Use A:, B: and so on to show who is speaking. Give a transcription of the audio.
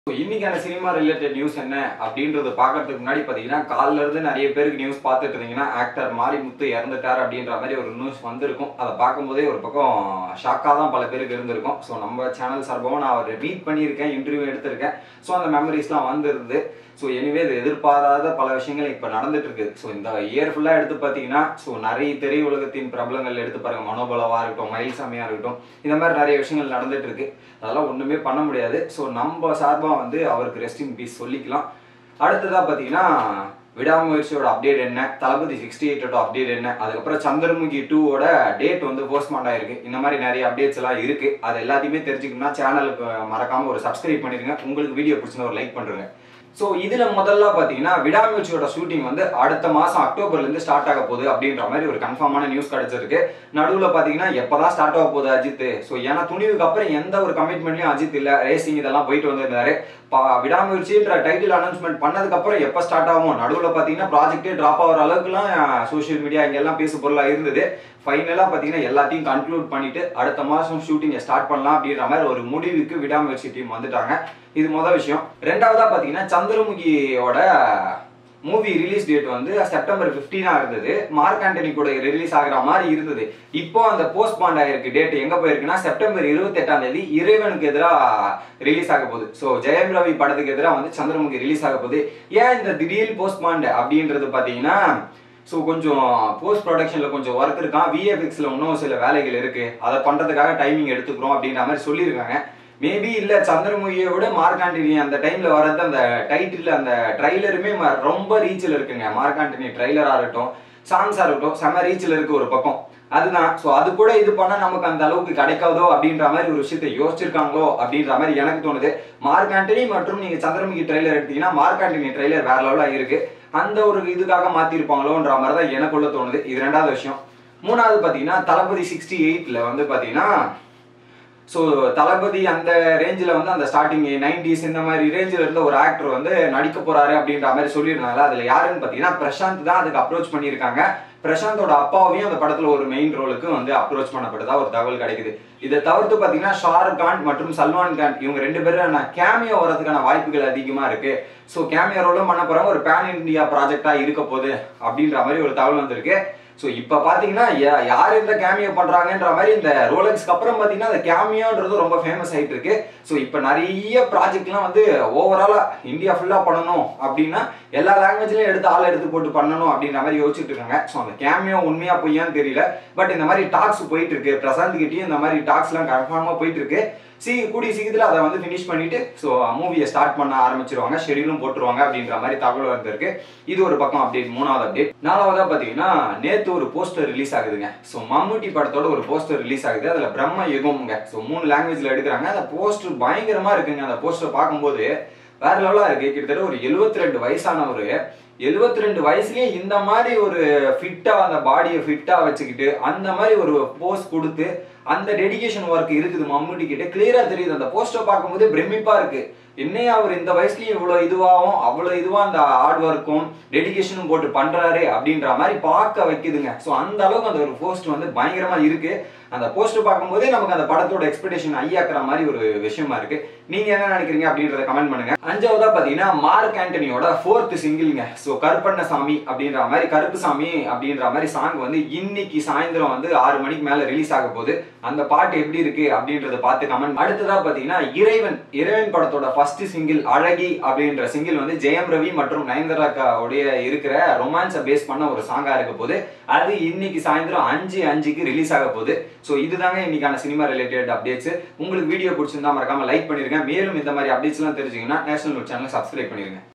A: so இன்னைக்கான cinema related news என்ன அப்படின்றத பார்க்கறதுக்கு முன்னாடி பார்த்தீங்கன்னா காலைல இருந்து நிறைய பேருக்கு நியூஸ் பார்த்துட்டு இருந்தீங்கன்னா ஆக்டர் மாரிமுத்து இறந்துட்டார் அப்படின்ற மாதிரி ஒரு நியூஸ் வந்திருக்கும் அதை பார்க்கும்போதே ஒரு பக்கம் ஷாக்காக தான் பல பேருக்கு இருந்திருக்கும் ஸோ நம்ம சேனல் சார்பாகவும் நான் அவரை மீட் பண்ணியிருக்கேன் இன்டர்வியூ எடுத்திருக்கேன் ஸோ அந்த மெமரிஸ்லாம் வந்திருந்து ஸோ எனிவே இது எதிர்பாராத பல விஷயங்கள் இப்போ நடந்துட்டு இருக்கு ஸோ இந்த இயர் ஃபுல்லாக எடுத்து பார்த்தீங்கன்னா ஸோ நிறைய திரையுலகத்தின் பிரபலங்கள் எடுத்து பாருங்க மனோபலவாக இருக்கட்டும் மயில்சாமியாக இருக்கட்டும் இந்த மாதிரி நிறைய விஷயங்கள் நடந்துட்டு இருக்கு அதெல்லாம் ஒன்றுமே பண்ண முடியாது ஸோ நம்ம சார்பாக வந்து அவருக்கு ரெஸ்ட் இன் பீஸ் சொல்லிக்கலாம் அடுத்ததாக பார்த்தீங்கன்னா விடாமுயற்சியோட அப்டேட் என்ன தளபதி சிக்ஸ்டி எயிட்டோட அப்டேட் என்ன அதுக்கப்புறம் சந்திரமுகி டூவோட டேட் வந்து போஸ்ட்மார்ட் ஆயிருக்கு இந்த மாதிரி நிறைய அப்டேட்ஸ் எல்லாம் இருக்கு அது எல்லாத்தையுமே தெரிஞ்சுக்கணும்னா சேனலுக்கு மறக்காம ஒரு சப்ஸ்கிரைப் பண்ணிருங்க உங்களுக்கு வீடியோ பிடிச்சிருந்தா ஒரு லைக் பண்ணுறேங்க ஸோ இதில் முதல்ல பார்த்தீங்கன்னா விடாமுயற்சியோட ஷூட்டிங் வந்து அடுத்த மாதம் அக்டோபர்லேருந்து ஸ்டார்ட் ஆக போகுது அப்படின்ற மாதிரி ஒரு கன்ஃபார்மான நியூஸ் கிடைச்சிருக்கு நடுவில் பார்த்தீங்கன்னா எப்போ தான் ஸ்டார்ட் ஆக போகுது அஜித் ஸோ ஏன்னா துணிவுக்கு அப்புறம் எந்த ஒரு கமிட்மெண்ட்லையும் அஜித் இல்லை ரேசிங் இதெல்லாம் போயிட்டு வந்திருந்தாரு பா விடாமுயற்சின்ற டைட்டில் அனௌன்ஸ்மெண்ட் பண்ணதுக்கப்புறம் எப்போ ஸ்டார்ட் ஆகும் நடுவில் பார்த்தீங்கன்னா ப்ராஜெக்டே ட்ராப் ஆகிற அளவுக்குலாம் சோஷியல் மீடியா இங்கெல்லாம் பேசு பொருளாக இருந்தது ஃபைனலாக பார்த்தீங்கன்னா எல்லாத்தையும் கன்க்ளூட் பண்ணிட்டு அடுத்த மாதம் ஷூட்டிங்கை ஸ்டார்ட் பண்ணலாம் அப்படின்ற மாதிரி ஒரு முடிவுக்கு விடாமுயற்சி டீம் வந்துட்டாங்க இது மொதல் விஷயம் ரெண்டாவதா பார்த்தீங்கன்னா சந்திரமுகியோட மூவி ரிலீஸ் டேட் வந்து செப்டம்பர் ஃபிஃப்டீனாக இருந்தது மார்க் ஆண்டனி கூட ரிலீஸ் ஆகிற மாதிரி இருந்தது இப்போ அந்த போஸ்ட் பாண்ட் ஆயிருக்கு டேட் எங்கே போயிருக்குன்னா செப்டம்பர் இருபத்தெட்டாம் தேதி இறைவனுக்கு எதிராக ரிலீஸ் ஆக போகுது ஸோ ஜெயம் ரவி படத்துக்கு எதிராக வந்து சந்திரமுகி ரிலீஸ் ஆக போகுது ஏன் இந்த திடீர் போஸ்ட் பாண்ட் அப்படின்றது பார்த்தீங்கன்னா ஸோ கொஞ்சம் போஸ்ட் ப்ரொடக்ஷனில் கொஞ்சம் ஒர்க் இருக்கான் விஎஃப்எக்ஸில் இன்னும் சில வேலைகள் இருக்குது அதை பண்ணுறதுக்காக டைமிங் எடுத்துக்கிறோம் அப்படின்ற மாதிரி சொல்லியிருக்காங்க மேபி இல்லை சந்திரமுகியை விட மார்க் ஆண்டனி அந்த டைமில் வர்றது அந்த டைட்டில் அந்த ட்ரைலருமே ரொம்ப ரீச்சில் இருக்குங்க மார்க் ஆண்டனி ட்ரைலராக இருக்கட்டும் சாங்ஸாக இருக்கட்டும் செம ரீச்சில் இருக்கு ஒரு பக்கம் அதுதான் ஸோ அது கூட இது பண்ணால் நமக்கு அந்த அளவுக்கு கிடைக்காதோ அப்படின்ற மாதிரி ஒரு விஷயத்தை யோசிச்சிருக்காங்களோ அப்படின்ற மாதிரி எனக்கு தோணுது மார்க் ஆண்டனி மற்றும் நீங்கள் சந்திரமுகி ட்ரைலர் எடுத்தீங்கன்னா மார்க் ஆண்டனி ட்ரைலர் வேற லெவலாக இருக்கு அந்த ஒரு இதுக்காக மாற்றிருப்பாங்களோன்ற மாதிரி தான் எனக்குள்ள தோணுது இது ரெண்டாவது விஷயம் மூணாவது பார்த்தீங்கன்னா தளபதி சிக்ஸ்டி எயிட்டில் வந்து பார்த்தீங்கன்னா ஸோ தளபதி அந்த ரேஞ்சில் வந்து அந்த ஸ்டார்டிங் நைன்டிஸ் இந்த மாதிரி ரேஞ்சில் இருந்த ஒரு ஆக்டர் வந்து நடிக்க போறாரு அப்படின்ற மாதிரி சொல்லியிருந்தாங்க அதில் யாருன்னு பார்த்தீங்கன்னா பிரசாந்த் தான் அதுக்கு அப்ரோச் பண்ணியிருக்காங்க பிரசாந்தோட அப்பாவையும் அந்த படத்தில் ஒரு மெயின் ரோலுக்கு வந்து அப்ரோச் பண்ணப்பட்டதா ஒரு தகவல் கிடைக்குது இதை தவிர்த்து பார்த்தீங்கன்னா ஷாருக் கான் மற்றும் சல்மான் கான் இவங்க ரெண்டு பேரும் கேமியோ வரதுக்கான வாய்ப்புகள் அதிகமாக இருக்கு ஸோ கேமியோ ரோலும் பண்ண போகிறாங்க ஒரு பேன் இந்தியா ப்ராஜெக்டாக இருக்க போகுது அப்படின்ற மாதிரி ஒரு தகவல் வந்திருக்கு ஸோ இப்போ பார்த்தீங்கன்னா யா- யார் இந்த கேமியோ பண்ணுறாங்கன்ற மாதிரி இந்த ரோலக்ஸ்க்கு அப்புறம் பார்த்தீங்கன்னா அந்த கேமியோன்றது ரொம்ப ஃபேமஸ் ஆகிட்டு இருக்கு ஸோ இப்போ நிறைய ப்ராஜெக்ட்லாம் வந்து ஓவராலாக இந்தியா ஃபுல்லாக பண்ணணும் அப்படின்னா எல்லா லாங்குவேஜ்லையும் எடுத்து ஆள் எடுத்து போட்டு பண்ணணும் அப்படின்ற மாதிரி யோசிச்சுட்டு இருக்காங்க ஸோ அந்த கேமியோ உண்மையா பொய்யான்னு தெரியல பட் இந்த மாதிரி டாக்ஸ் போயிட்டு இருக்கு பிரசாந்த் கிட்டயும் இந்த மாதிரி டாக்ஸ்லாம் கன்ஃபார்மாக போயிட்டு இருக்கு சீ கூடிய சீக்கிரத்தில் அதை வந்து ஃபினிஷ் பண்ணிட்டு ஸோ மூவியை ஸ்டார்ட் பண்ண ஆரம்பிச்சிருவாங்க ஷெடியூலும் போட்டுருவாங்க அப்படின்ற மாதிரி தகவல் வந்திருக்கு இது ஒரு பக்கம் அப்டேட் மூணாவது அப்டேட் நாலாவதா பார்த்தீங்கன்னா நேத்து ஒரு போஸ்டர் ரிலீஸ் ஆகுதுங்க ஸோ மம்முட்டி படத்தோட ஒரு போஸ்டர் ரிலீஸ் ஆகுது அதில் பிரம்ம யுகம்ங்க ஸோ மூணு லாங்குவேஜில் எடுக்கிறாங்க அந்த போஸ்டர் பயங்கரமா இருக்குங்க அந்த போஸ்டர் பார்க்கும்போது வேற லெவலாக இருக்கு கிட்டத்தட்ட ஒரு 72 ரெண்டு வயசானவர் 72 ரெண்டு வயசுலயே இந்த மாதிரி ஒரு ஃபிட்டா அந்த பாடியை ஃபிட்டா வச்சுக்கிட்டு அந்த மாதிரி ஒரு போஸ் கொடுத்து அந்த டெடிகேஷன் ஒர்க் இருக்குது மம்முட்டி கிட்ட கிளியரா தெரியுது அந்த போஸ்டர் பார்க்கும்போது பிரமிப்பா இருக்கு என்னையா அவர் இந்த வயசுலயும் இவ்வளவு இதுவாகவும் அவ்வளவு இதுவா அந்த ஹார்ட் ஒர்க்கும் டெடிகேஷனும் போட்டு பண்றாரு அப்படின்ற மாதிரி பார்க்க வைக்குதுங்க ஸோ அந்த அளவுக்கு அந்த ஒரு போஸ்ட் வந்து பயங்கரமா இருக்கு அந்த போஸ்டர் பார்க்கும்போதே நமக்கு அந்த படத்தோட எக்ஸ்பெக்டேஷன் ஐயாக்குற மாதிரி ஒரு விஷயமா இருக்கு நீங்க என்ன நினைக்கிறீங்க அப்படின்றத கமெண்ட் பண்ணுங்க அஞ்சாவதா பாத்தீங்கன்னா மார்க் ஆண்டனியோட ஃபோர்த் சிங்கிள்ங்க ஸோ கருப்பண்ணசாமி அப்படின்ற மாதிரி கருப்புசாமி அப்படின்ற மாதிரி சாங் வந்து இன்னைக்கு சாயந்தரம் வந்து ஆறு மணிக்கு மேல ரிலீஸ் ஆக போகுது அந்த பாட்டு எப்படி இருக்கு அப்படின்றத பார்த்து கமெண்ட் அடுத்ததா பாத்தீங்கன்னா இறைவன் இறைவன் படத்தோட ஃபர்ஸ்ட் சிங்கிள் அழகி அப்படின்ற சிங்கிள் வந்து ஜெயம் ரவி மற்றும் நயன்தாரா உடைய இருக்கிற ரொமான்ஸை பேஸ் பண்ண ஒரு சாங்கா இருக்க போது அது இன்னைக்கு சாயந்தரம் அஞ்சு அஞ்சுக்கு ரிலீஸ் ஆக போகுது ஸோ இதுதாங்க இன்னைக்கான சினிமா ரிலேட்டட் அப்டேட்ஸ் உங்களுக்கு வீடியோ பிடிச்சிருந்தா மறக்காம லைக் பண்ணிருங்க மேலும் இந்த மாதிரி அப்டேட்ஸ்லாம் தெரிஞ்சுங்கன்னா நேஷனல் சேனல் சப்ஸ்கிரைப் பண்ணிருங்க